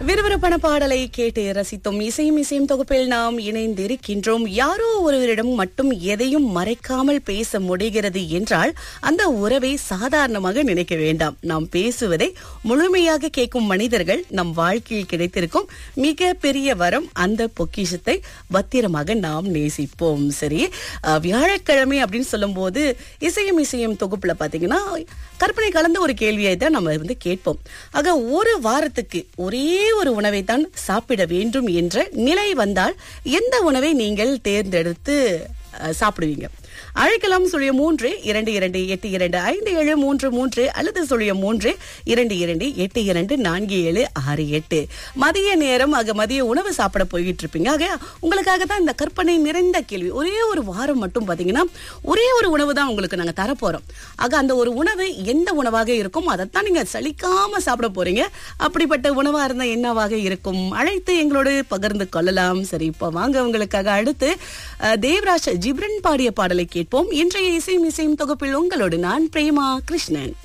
விறுவிறுப்பான பாடலை கேட்டு ரசித்தோம் இசையும் இசையும் தொகுப்பில் நாம் இணைந்திருக்கின்றோம் யாரோ ஒருவரிடம் மட்டும் எதையும் மறைக்காமல் பேச முடிகிறது என்றால் அந்த உறவை சாதாரணமாக நினைக்க வேண்டாம் நாம் பேசுவதை முழுமையாக கேட்கும் மனிதர்கள் நம் வாழ்க்கையில் கிடைத்திருக்கும் மிக பெரிய வரம் அந்த பொக்கிஷத்தை பத்திரமாக நாம் நேசிப்போம் சரி அஹ், வியாழக்கிழமை அப்படின்னு சொல்லும்போது இசையும் இசையும் தொகுப்புல பாத்தீங்கன்னா கற்பனை கலந்த ஒரு கேள்வியை தான் நம்ம வந்து கேட்போம் ஆக ஒரு வாரத்துக்கு ஒரே ஒரு உணவை தான் சாப்பிட வேண்டும் என்ற நிலை வந்தால் எந்த உணவை நீங்கள் தேர்ந்தெடுத்து அஹ், சாப்பிடுவீங்க அழைக்கலாம் சுழிய மூன்று இரண்டு இரண்டு எட்டு இரண்டு ஐந்து ஏழு மூன்று மூன்று அல்லது சுழிய மூன்று இரண்டு இரண்டு எட்டு இரண்டு நான்கு ஏழு ஆறு எட்டு மதிய நேரம் ஆக மதிய உணவு சாப்பிட போயிட்டு இருப்பீங்க ஆக உங்களுக்காக தான் இந்த கற்பனை நிறைந்த கேள்வி ஒரே ஒரு வாரம் மட்டும் பாத்தீங்கன்னா ஒரே ஒரு உணவு தான் உங்களுக்கு நாங்க தரப்போறோம் ஆக அந்த ஒரு உணவு எந்த உணவாக இருக்கும் அதைத்தான் நீங்க சலிக்காம சாப்பிட போறீங்க அப்படிப்பட்ட உணவா இருந்தா என்னவாக இருக்கும் அழைத்து எங்களோடு பகிர்ந்து கொள்ளலாம் சரி இப்ப வாங்க உங்களுக்காக அடுத்து அஹ், தேவராஜ் ஜிப்ரன் பாடிய பாடலை கேட்போம் இன்றைய இசையும் இசையும் தொகுப்பில் உங்களோடு நான் பிரேமா கிருஷ்ணன்